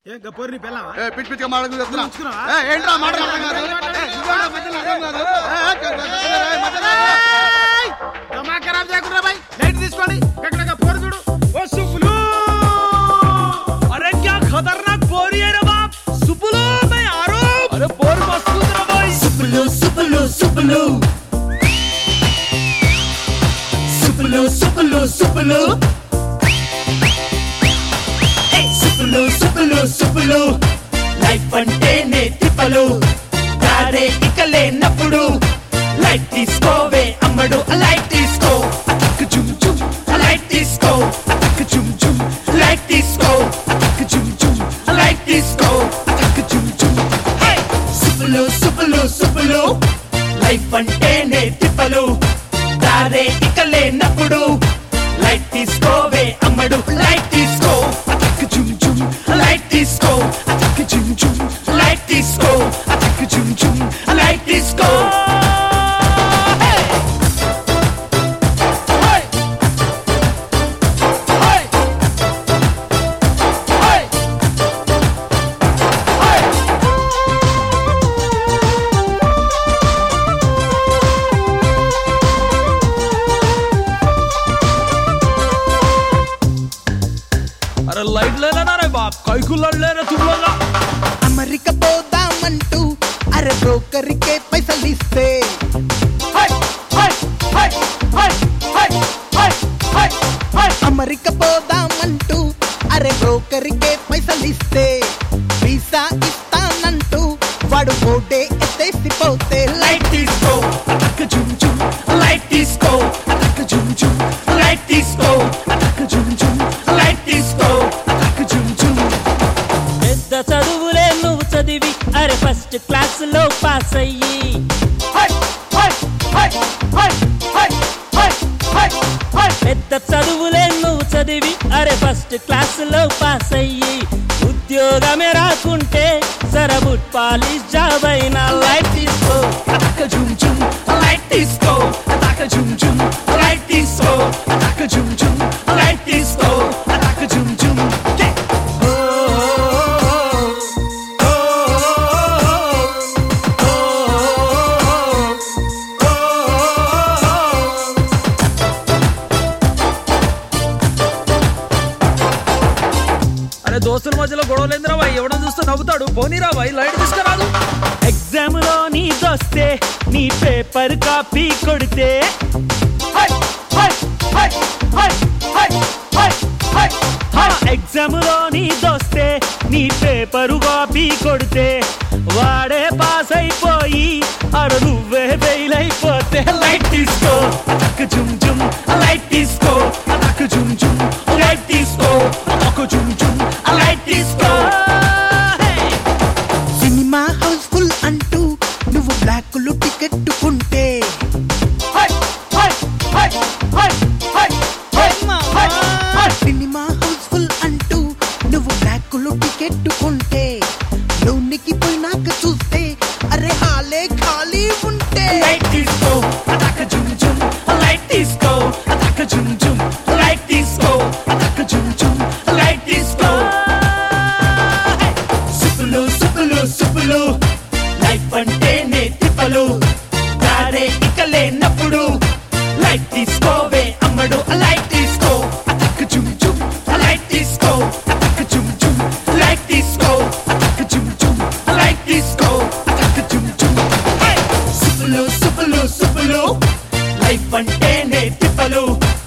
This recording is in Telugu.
ఏం గపోరు నీ పిల్లవా ఏ పిచ్చి పిచ్చిగా మాట్లాడుతూ చెప్తున్నా ఉంచుకున్నావా? ఏ, ఏంట్రా మాటలు అర్థం కాదు? ఏ, ఇదిగోరా మధ్యలో అర్థం కాదు. ఏ, ఏ, మధ్యలో ఏయ్! దిమాగ్ ఖరాబ్ చేయకుండా బాయ్ లైట్ తీసుకోండి ఎక్కడ గపోరు చూడు ఓ సుబ్బులు अरे क्या खतरनाक बोरी है रे बाप सुपलो मैं आ रहा हूँ अरे बोर मस्त कूद रहा भाई సుబ్బులు సుబ్బులు సుబ్బులు సుబ్బులు సుబ్బులు సుబ్బులు ఏయ్ సుబ్బులు సుబ్బులు సుబ్బులు లైఫ్ అంటేనే తిప్పలు దారే ఇక లేనప్పుడు లైట్ తీసుకోవే అమ్మడు లైట్ తీసుకో అతక్ జుమ్ జుమ్ లైట్ తీసుకో అతక్ జుమ్ జుమ్ లైట్ తీసుకో అతక్ జుమ్ జుమ్ లైట్ తీసుకో అతక్ జుమ్ జుమ్ హే సుబ్బులు సుబ్బులు సుబ్బులు లైఫ్ అంటేనే తిప్పలు దారే ఇక లేనప్పుడు లైట్ తీసుకోవే అమ్మడు లైట్ తీసుకో అతక్ జుమ్ జుమ్ లైట్ తీసుకో అతక్ జుమ్ జుమ్ లైట్ తీసుకో అతక్ జుమ్ జుమ్ లైట్ తీసుకో Hey! Hey! Hey! Hey! Hey! अरे लाइट ले लेना रे बाप कई को लड़ ले रे तुम लोग అమెరికా పోదామంటూ అరే బ్రోకర్కే పైసలు ఇస్తే Hey! Hey! Hey! Hey! Hey! Hey! Hey! Hey! America పోదామంటూ అరే బ్రోకర్కే పైసలు ఇస్తే వీసా ఇస్తానంటూ వాడు పోటే ఎత్తేసిపోతే లైట్ తీసుకో అతక జుమ్ జుమ్ లైట్ తీసుకో అతక జుమ్ జుమ్ లైట్ తీసుకో అతక జుమ్ జుమ్ లైట్ తీసుకో అతక జుమ్ జుమ్ పెద్ద చదువులే నువ్వు చదివి అరే ఫస్ట్ క్లాస్ లో పాస్ అయ్యి హై హై హై హై హై హై హై హై పెద్ద చదువులే నువ్వు చదివి అరే ఫస్ట్ క్లాస్ లో పాస్ అయ్యి ఉద్యోగమే రాకుంటే సరబుట్ పాలిష్ జాబ్ అయినా లైట్ తీసుకో అతక జుమ్ జుమ్ లైట్ తీసుకో అతక జుమ్ జుమ్ లైట్ తీసుకో అతక జుమ్ జుమ్ లైట్ తీసుకో అతక జుమ్ జుమ్ ఓ ఓ అరే దోస్తుల మధ్యలో గొడవలేందిరా భాయ్ ఎవడో చూస్తే నవ్వుతాడు పోనీరా భాయ్ లైట్ తీసుకురాదు ఎగ్జామ్ లో నీదొస్తే నీ పేపర్ కాపీ కొడితే హై హై హై హై హై హై హై హై ఎగ్జామ్ లో నీదొస్తే నీ పేపరు కాపీ కొడితే వాడే పాస్ అయిపోయి అర నువ్వే ఫెయిల్ అయిపోతే లైట్ తీసుకో అతక జుమ్ జుమ్ లైట్ తీసుకో అతక జుమ్ జుమ్ లైట్ తీసుకో అతక జుమ్ జుమ్ లైట్ తీసుకో సినిమా హౌస్ఫుల్ అంటూ నువ్వు బ్లాక్లు టికెట్ కొంటే హై హై హై హై హై హై హై హై సినిమా హౌస్ఫుల్ అంటూ నువ్వు బ్లాక్లు టికెట్ కొంటే లోనికి పోయినాక చూస్తే అరే హాలే ఖాళీ ఉంటే లైట్ తీసుకో అతక జుమ్ జుమ్ లైట్ తీసుకో అతక జుమ్ జుమ్ లైట్ తీసుకో అతక జుమ్ జుమ్ లైట్ తీసుకో సుప్పులు సుప్పులు సుప్పులు లైఫ్ అంటేనే తిప్పలు దారే ఇక లేనప్పుడు లైట్ తీసుకోవే అమ్మడు లైట్ తీసుకో అతక జుమ్ జుమ్ లైట్ తీసుకో అతక జుమ్ జుమ్ లైట్ తీసుకో అతక జుమ్ జుమ్ లైట్ తీసుకో అతక జుమ్ జుమ్ సుప్పులు సుప్పులు సుప్పులు లైఫ్ అంటేనే తిప్పలు